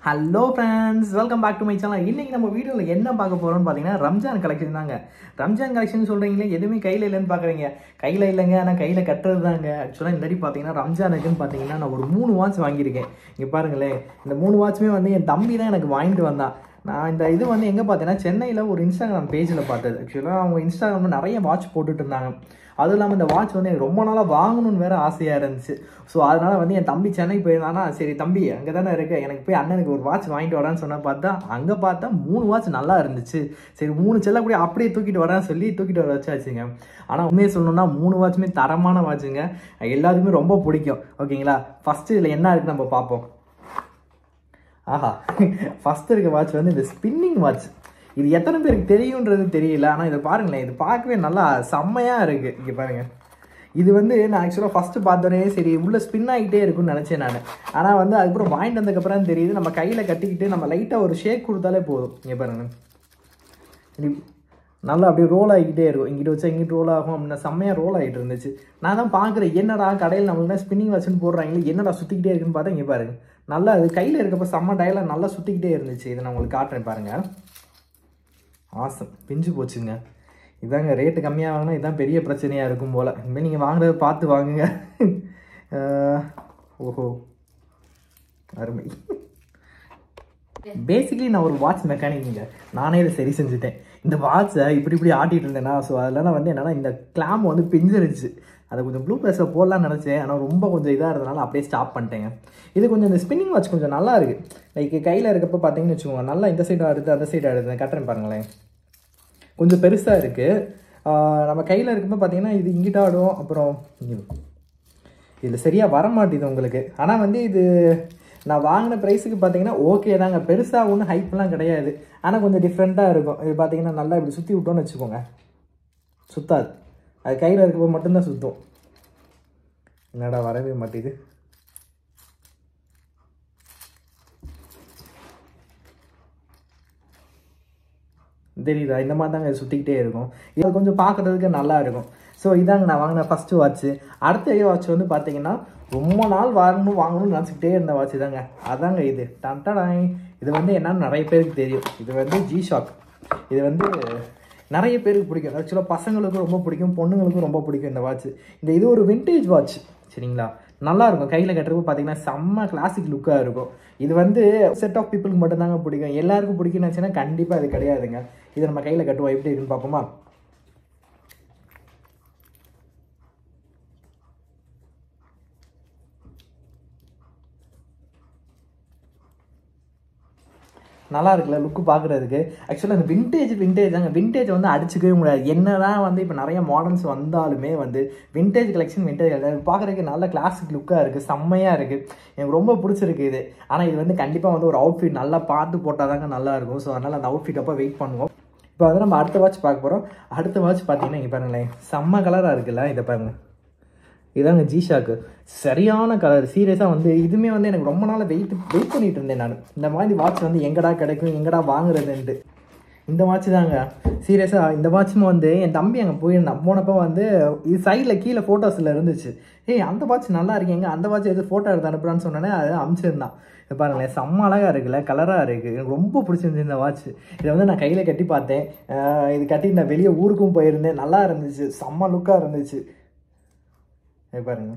hello friends welcome back to my channel இன்னைக்கு நம்ம வீடியோவில் என்ன பார்க்க போறோம்னு பார்த்தீங்கன்னா ரம்ஜான் கலெக்ஷன் தாங்க ரம்ஜான் கலெக்ஷன் சொல்றீங்களே எதுவுமே கையில் இல்லைன்னு பார்க்குறீங்க கையில் இல்லைங்க ஆனால் கையில் கட்டுறது தாங்க ஆக்சுவலாக இந்த வாட்டி பார்த்தீங்கன்னா ரம்ஜானுக்குன்னு பார்த்தீங்கன்னா நான் ஒரு மூணு வாட்ச் வாங்கியிருக்கேன் இங்கே பாருங்களேன் இந்த மூணு வாட்சுமே வந்து என் தம்பி தான் எனக்கு வாங்கிட்டு வந்தான் நான் இந்த இது வந்து எங்கே பார்த்தீங்கன்னா சென்னையில் ஒரு இன்ஸ்டாகிராம் பேஜில் பார்த்தது ஆக்சுவலாக அவங்க இன்ஸ்டாகிராமில் நிறைய வாட்ச் போட்டுட்டு இருந்தாங்க அதுவும் இல்லாமல் இந்த வாட்ச் வந்து எனக்கு ரொம்ப நாளாக வாங்கணும்னு வேற ஆசையாக இருந்துச்சு ஸோ அதனால் வந்து என் தம்பி சென்னைக்கு போயிருந்தானா சரி தம்பி அங்கே தானே இருக்கு எனக்கு போய் அண்ணனுக்கு ஒரு வாட்ச் வாங்கிட்டு வரான்னு சொன்னா பார்த்தா அங்கே பார்த்தா மூணு வாட்ச் நல்லா இருந்துச்சு சரி மூணு செல்ல கூட அப்படியே தூக்கிட்டு வரேன்னு சொல்லி தூக்கிட்டு வர வச்சாச்சுங்க ஆனால் உண்மையை சொல்லணும்னா மூணு வாட்சுமே தரமான வாட்சுங்க எல்லாத்துக்குமே ரொம்ப பிடிக்கும் ஓகேங்களா ஃபஸ்ட்டு இதில் என்ன இருக்குன்னு நம்ம பார்ப்போம் ஆஹா ஃபர்ஸ்ட் இருக்க வாட்ச் வந்து இந்த ஸ்பின்னிங் வாட்ச் இது எத்தனை பேருக்கு தெரியுன்றது தெரியல ஆனால் இதை பாருங்களேன் இது பார்க்கவே நல்லா செம்மையாக இருக்குது இங்கே பாருங்கள் இது வந்து நான் ஆக்சுவலாக ஃபஸ்ட்டு பார்த்தோன்னே சரி உள்ளே ஸ்பின் ஆகிட்டே இருக்கும்னு நினச்சேன் நான் ஆனால் வந்து அதுக்கப்புறம் வாங்கிட்டு வந்ததுக்கப்புறம் தெரியுது நம்ம கையில் கட்டிக்கிட்டு நம்ம லைட்டாக ஒரு ஷேக் கொடுத்தாலே போதும் இங்கே பாருங்க இது நல்லா அப்படியே ரோல் ஆகிக்கிட்டே இருக்கும் இங்கிட்ட வச்சா இங்கிட்டு ரோல் ஆகும் அப்படின்னா செம்மையாக ரோல் ஆகிட்டு இருந்துச்சு நான் தான் பார்க்குறேன் என்னடா கடையில் நம்மளுக்கு ஸ்பின்னிங் வாட்ச்னு போடுறாங்களே என்னடா சுற்றிக்கிட்டே இருக்குன்னு பார்த்தா இங்கே பாருங்க நல்லா அது கையில் இருக்கப்போ செம்ம டயலாக நல்லா சுற்றிக்கிட்டே இருந்துச்சு இதை நான் உங்களுக்கு காட்டுறேன் பாருங்கள் ஆசம் பிஞ்சு போச்சுங்க இதாங்க ரேட்டு கம்மியாக வாங்கினா இதான் பெரிய பிரச்சனையாக இருக்கும் போல் இனிமேல் நீங்கள் வாங்குறத பார்த்து வாங்குங்க அஹ், ஓஹோ அருமை பேசிக்கலி நான் ஒரு வாட்ச் மெக்கானிக்குங்க நானே இதை சரி செஞ்சுட்டேன் இந்த வாட்சை இப்படி இப்படி ஆட்டிட்டு இருந்தேனா ஸோ அதில் வந்து என்னன்னா இந்த கிளாம் வந்து பிஞ்சிருச்சு அதை கொஞ்சம் ப்ளூ ப்ளஸில் போடலாம்னு நினச்சேன் ஆனால் ரொம்ப கொஞ்சம் இதாக இருந்தனால அப்படியே ஸ்டாப் பண்ணிட்டேங்க இது கொஞ்சம் இந்த ஸ்பின்னிங் வாட்ச் கொஞ்சம் நல்லா இருக்கு லைக் கையில் இருக்கப்போ பார்த்தீங்கன்னு வச்சுக்கோங்க நல்லா இந்த சைடு ஆடுது அந்த சைடு ஆடுது கட்டுறேன் பாருங்களேன் கொஞ்சம் பெருசாக இருக்குது நம்ம கையில் இருக்கப்போ பார்த்தீங்கன்னா இது இங்கிட்ட ஆடும் அப்புறம் இங்க இதில் சரியாக வர மாட்டேது உங்களுக்கு ஆனால் வந்து இது நான் வாங்கின ப்ரைஸுக்கு பார்த்தீங்கன்னா ஓகே தாங்க பெருசாக ஒன்றும் ஹைப்லாம் கிடையாது ஆனால் கொஞ்சம் டிஃப்ரெண்ட்டாக இருக்கும் இது பார்த்தீங்கன்னா நல்லா இப்படி சுற்றி விட்டோன்னு வச்சுக்கோங்க சுத்தாது அது கையில் இருக்கப்போ மட்டும்தான் சுற்றும் என்னடா வரவே மாட்டேது தெரியுதா இந்த மாதிரி தாங்க இது சுற்றிக்கிட்டே இருக்கும் இது கொஞ்சம் பார்க்குறதுக்கு நல்லா இருக்கும் ஸோ இதாங்க நான் வாங்கின ஃபஸ்ட்டு வாட்ச்சு அடுத்த வாட்ச் வந்து பார்த்தீங்கன்னா ரொம்ப நாள் வாங்கணும் வாங்கணும்னு நினச்சிக்கிட்டே இருந்த வாட்ச் தாங்க அதாங்க இது டன்டடாய் இது வந்து என்னன்னு நிறைய பேருக்கு தெரியும் இது வந்து ஜி ஷாக் இது வந்து நிறைய பேருக்கு பிடிக்கும் ஆக்சுவலாக பசங்களுக்கும் ரொம்ப பிடிக்கும் பொண்ணுங்களுக்கும் ரொம்ப பிடிக்கும் இந்த வாட்ச் இந்த இது ஒரு விண்டேஜ் வாட்ச் சரிங்களா நல்லா இருக்கும் கையில் கட்டுறப்போ பார்த்தீங்கன்னா செம்ம கிளாசிக் லுக்காக இருக்கும் இது வந்து செட் ஆஃப் பீப்புளுக்கு மட்டும்தாங்க பிடிக்கும் எல்லாருக்கும் பிடிக்கும்னு நினச்சின்னா கண்டிப்பாக இது கிடையாதுங்க இதை நம்ம கையில் கட்டுவோம் எப்படி இருக்குன்னு பார்ப்போமா நல்லா இருக்குல்ல லுக்கு பார்க்குறதுக்கு ஆக்சுவலாக இந்த விண்டேஜ் விண்டேஜ் தாங்க விண்டேஜ் வந்து அடிச்சுக்கவே முடியாது என்னதான் வந்து இப்போ நிறைய மாடர்ன்ஸ் வந்தாலுமே வந்து விண்டேஜ் கலெக்ஷன் விண்டேஜ் பார்க்குறதுக்கு நல்ல கிளாசிக் லுக்காக இருக்குது செம்மையாக இருக்குது எனக்கு ரொம்ப பிடிச்சிருக்கு இது ஆனால் இது வந்து கண்டிப்பாக வந்து ஒரு அவுட்ஃபிட் நல்லா பார்த்து போட்டால் தாங்க நல்லா இருக்கும் ஸோ அதனால் அந்த அவுட்ஃபிட் அப்போ வெயிட் பண்ணுவோம் இப்போ வந்து நம்ம அடுத்த வாட்ச் பார்க்க போகிறோம் அடுத்த வாட்ச் பார்த்தீங்கன்னா இங்கே பாருங்களேன் செம்ம கலராக இருக்குல்ல இதை பாருங்க இதாங்க ஜிஷாக்கு சரியான கலர் சீரியஸாக வந்து இதுவுமே வந்து எனக்கு ரொம்ப நாள் வெயிட் வெயிட் பண்ணிட்டு இருந்தேன் நான் இந்த மாதிரி வாட்ச் வந்து எங்கடா கிடைக்கும் எங்கடா வாங்குறதுன்ட்டு இந்த வாட்ச் தாங்க சீரியஸாக இந்த வாட்சும் வந்து என் தம்பி அங்கே போயிருந்தான் போனப்போ வந்து இது சைடில் கீழே ஃபோட்டோஸில் இருந்துச்சு ஏய் அந்த வாட்ச் நல்லா இருக்கீங்க அந்த வாட்ச் எது ஃபோட்டோ எடுத்து அனுப்புறான்னு சொன்னோன்னே அதை அனுப்பிச்சிருந்தான் இது பாருங்களேன் செம்ம அழகாக இருக்குல்ல கலராக இருக்குது எனக்கு ரொம்ப பிடிச்சிருந்துச்சு இந்த வாட்ச் இதை வந்து நான் கையில் கட்டி பார்த்தேன் அஹ் இது கட்டி நான் வெளியே ஊருக்கும் போயிருந்தேன் நல்லா இருந்துச்சு செம்ம லுக்காக இருந்துச்சு இது பாருங்க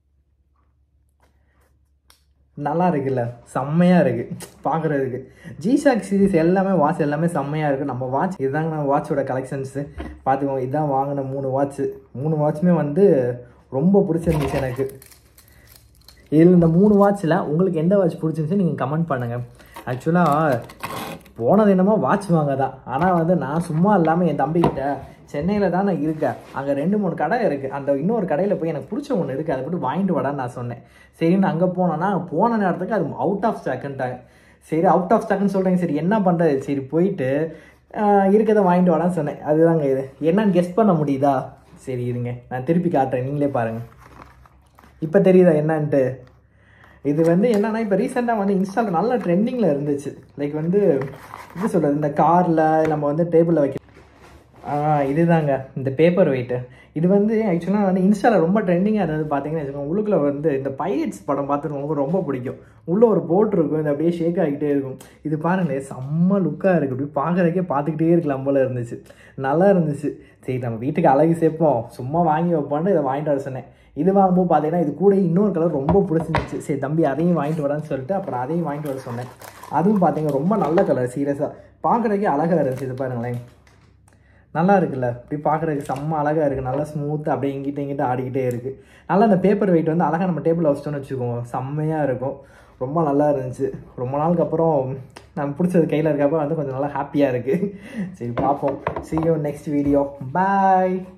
நல்லா இருக்குல்ல செம்மையாக இருக்குது பார்க்குறதுக்கு ஜிஷாக் சீரிஸ் எல்லாமே வாட்ச் எல்லாமே செம்மையாக இருக்குது நம்ம வாட்ச் இதுதாங்க நம்ம வாட்சோட கலெக்ஷன்ஸு பார்த்துக்கோங்க இதான் வாங்கின மூணு வாட்ச்சு மூணு வாட்சுமே வந்து ரொம்ப பிடிச்சிருந்துச்சு எனக்கு இதில் இந்த மூணு வாட்சில் உங்களுக்கு எந்த வாட்ச் பிடிச்சிருந்துச்சு நீங்கள் கமெண்ட் பண்ணுங்கள் ஆக்சுவலாக போனது என்னமோ வாட்ச் வாங்க தான் ஆனால் வந்து நான் சும்மா இல்லாமல் என் தம்பிக்கிட்ட சென்னையில் தான் நான் இருக்கேன் அங்கே ரெண்டு மூணு கடை இருக்குது அந்த இன்னொரு கடையில் போய் எனக்கு பிடிச்ச ஒன்று இருக்குது அதை போட்டு வாங்கிட்டு வாடான்னு நான் சொன்னேன் சரின்னு அங்கே போனேன்னா போன நேரத்துக்கு அது அவுட் ஆஃப் ஸ்டாக்குன்ட்டாங்க சரி அவுட் ஆஃப் ஸ்டாக்குன்னு சொல்கிறேங்க சரி என்ன பண்ணுறது சரி போயிட்டு ஆஹ், இருக்கதை வாங்கிட்டு வாடான்னு சொன்னேன் அதுதாங்க இது என்னன்னு கெஸ் பண்ண முடியுதா சரி இருங்க நான் திருப்பி காட்டுறேன் நீங்களே பாருங்கள் இப்போ தெரியுதா என்னன்ட்டு இது வந்து என்னன்னா இப்போ ரீசெண்டாக வந்து இன்ஸ்டாவில் நல்ல ட்ரெண்டிங்கில் இருந்துச்சு லைக் வந்து எப்படி சொல்கிறது இந்த காரில் நம்ம வந்து டேபிளில் வைக்க இதுதாங்க இந்த பேப்பர் வெயிட்டு இது வந்து ஆக்சுவலாக வந்து இன்ஸ்டாவில் ரொம்ப ட்ரெண்டிங்காக இருந்தது பார்த்தீங்கன்னா வச்சுக்கோங்க உள்ளுக்குள்ள வந்து இந்த பைரட்ஸ் படம் பார்த்துருக்கவங்களுக்கு ரொம்ப பிடிக்கும் உள்ளே ஒரு போட் இருக்கும் இது அப்படியே ஷேக் ஆகிட்டே இருக்கும் இது பாருங்களேன் செம்ம லுக்காக இருக்குது இப்படி பார்க்குறதுக்கே பார்த்துக்கிட்டே இருக்கலாம் போல இருந்துச்சு நல்லா இருந்துச்சு சரி நம்ம வீட்டுக்கு அழகு சேர்ப்போம் சும்மா வாங்கி வைப்போன்னு இதை வாங்கிட்டு வர சொன்னேன் இது வாங்கும்போது பார்த்தீங்கன்னா இது கூட இன்னொரு கலர் ரொம்ப பிடிச்சிருந்துச்சு சரி தம்பி அதையும் வாங்கிட்டு வரேன்னு சொல்லிட்டு அப்புறம் அதையும் வாங்கிட்டு வர சொன்னேன் அதுவும் பார்த்தீங்கன்னா ரொம்ப நல்ல கலர் சீரியஸாக பார்க்குறதுக்கே அழகாக இருந்துச்சு இது பாருங்களேன் நல்லா இருக்குல்ல இப்படி பார்க்குறதுக்கு செம்ம அழகாக இருக்குது நல்லா ஸ்மூத்தாக அப்படியே இங்கிட்ட இங்கிட்ட ஆடிக்கிட்டே இருக்குது நல்லா அந்த பேப்பர் வெயிட் வந்து அழகாக நம்ம டேபிளில் வச்சிட்டோம்னு வச்சுக்கோங்க செம்மையாக இருக்கும் ரொம்ப நல்லா இருந்துச்சு ரொம்ப நாளுக்கு அப்புறம் நம்ம பிடிச்சது கையில் இருக்கப்போ வந்து கொஞ்சம் நல்லா ஹாப்பியாக இருக்குது சரி பார்ப்போம் see you next video bye